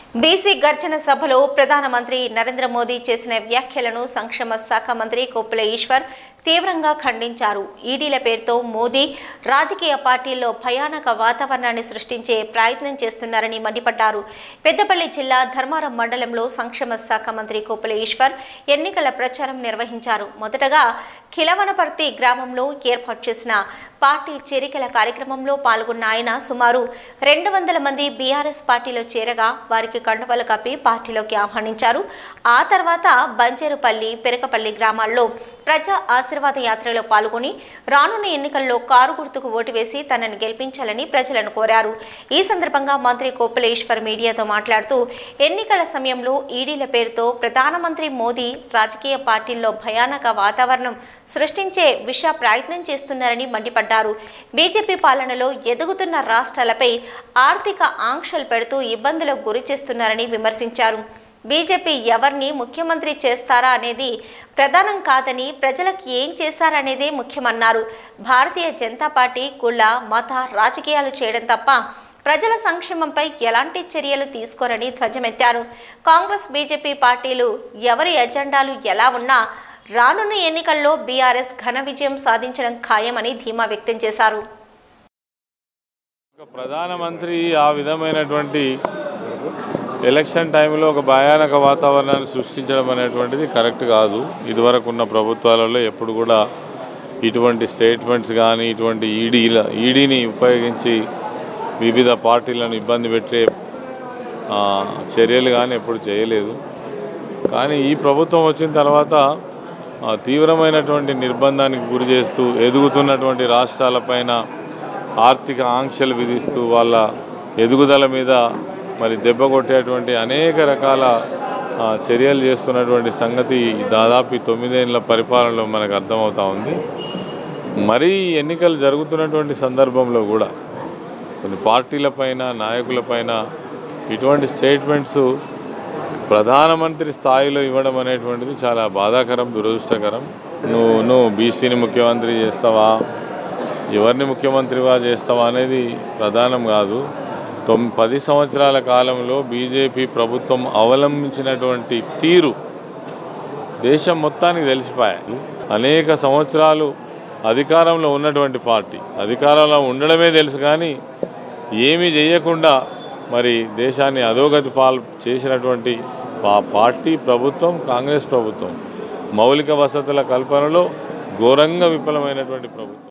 BC గర్జన సభలో ప్రధానమంత్రి నరేంద్ర మోదీ చేసిన వ్యాఖ్యలను సంక్షేమ శాఖ మంత్రి కొప్పుల ఈశ్వర్ తీవ్రంగా ఖండించారు ఈడీల పేరుతో మోదీ రాజకీయ పార్టీల్లో భయానక వాతావరణాన్ని సృష్టించే ప్రయత్నం చేస్తున్నారని మండిపడ్డారు పెద్దపల్లి జిల్లా ధర్మారం మండలంలో సంక్షేమ శాఖ మంత్రి కొప్పుల ఈశ్వర్ ఎన్నికల ప్రచారం నిర్వహించారు మొదటగా కిలవనపర్తి గ్రామంలో ఏర్పాటు చేసిన పార్టీ చేరికల కార్యక్రమంలో పాల్గొన్న ఆయన సుమారు రెండు వందల మంది బీఆర్ఎస్ పార్టీలో చేరగా వారికి కండువలు కప్పి పార్టీలోకి ఆహ్వానించారు ఆ తర్వాత బంజేరుపల్లి పెరకపల్లి గ్రామాల్లో ప్రజా ఆశీర్వాద యాత్రలో పాల్గొని రానున్న ఎన్నికల్లో కారు గుర్తుకు ఓటు వేసి తనని గెలిపించాలని ప్రజలను కోరారు ఈ సందర్భంగా మంత్రి కోపులేశ్వర్ మీడియాతో మాట్లాడుతూ ఎన్నికల సమయంలో ఈడీల పేరుతో ప్రధానమంత్రి మోదీ రాజకీయ పార్టీల్లో భయానక వాతావరణం సృష్టించే విష ప్రయత్నం చేస్తున్నారని మండిపడ్డారు బీజేపీ పాలనలో ఎదుగుతున్న రాష్ట్రాలపై ఆర్థిక ఆంక్షలు పెడుతూ ఇబ్బందులకు గురి చేస్తున్నారని విమర్శించారు బీజేపీ ఎవరిని ముఖ్యమంత్రి చేస్తారా అనేది ప్రధానం కాదని ప్రజలకు ఏం చేశారనేదే ముఖ్యమన్నారు భారతీయ జనతా పార్టీ కుల మత రాజకీయాలు చేయడం తప్ప ప్రజల సంక్షేమంపై ఎలాంటి చర్యలు తీసుకోరని ధ్వజమెత్తారు కాంగ్రెస్ బీజేపీ పార్టీలు ఎవరి ఎజెండాలు ఎలా ఉన్నా రానున్న ఎన్నికల్లో బీఆర్ఎస్ ఘన విజయం సాధించడం ఖాయమని ధీమా వ్యక్తం చేశారు ఒక ప్రధానమంత్రి ఆ విధమైనటువంటి ఎలక్షన్ టైంలో ఒక భయానక వాతావరణాన్ని సృష్టించడం అనేటువంటిది కరెక్ట్ కాదు ఇదివరకు ఉన్న ప్రభుత్వాలలో ఎప్పుడు కూడా ఇటువంటి స్టేట్మెంట్స్ కానీ ఇటువంటి ఈడీల ఈడీని ఉపయోగించి వివిధ పార్టీలను ఇబ్బంది పెట్టే ఆ, చర్యలు కానీ ఎప్పుడు చేయలేదు కానీ ఈ ప్రభుత్వం వచ్చిన తర్వాత ఆ, తీవ్రమైనటువంటి నిర్బంధానికి గురి చేస్తూ ఎదుగుతున్నటువంటి రాష్ట్రాలపైన ఆర్థిక ఆంక్షలు విధిస్తూ వాళ్ళ ఎదుగుదల మీద మరి దెబ్బ కొట్టేటువంటి అనేక రకాల ఆ, చర్యలు చేస్తున్నటువంటి సంగతి దాదాపు ఈ తొమ్మిదేళ్ల పరిపాలనలో మనకు అర్థమవుతా ఉంది మరీ ఎన్నికలు జరుగుతున్నటువంటి సందర్భంలో కూడా కొన్ని పార్టీలపైన నాయకులపైన ఇటువంటి స్టేట్మెంట్స్ ప్రధానమంత్రి స్థాయిలో ఇవ్వడం అనేటువంటిది చాలా బాధాకరం దురదృష్టకరం నువ్వు నువ్వు బీసీని ముఖ్యమంత్రి చేస్తావా ఎవరిని ముఖ్యమంత్రిగా చేస్తావా అనేది ప్రధానం కాదు తొమ్ పది సంవత్సరాల కాలంలో బీజేపీ ప్రభుత్వం అవలంబించినటువంటి తీరు దేశం మొత్తానికి తెలిసిపోయాయి అనేక సంవత్సరాలు అధికారంలో ఉన్నటువంటి పార్టీ అధికారంలో ఉండడమే తెలుసు కానీ ఏమీ చేయకుండా మరి దేశాన్ని అధోగతి పాలు చేసినటువంటి పా పార్టీ ప్రభుత్వం కాంగ్రెస్ ప్రభుత్వం మౌలిక వసతుల కల్పనలో ఘోరంగా విఫలమైనటువంటి ప్రభుత్వం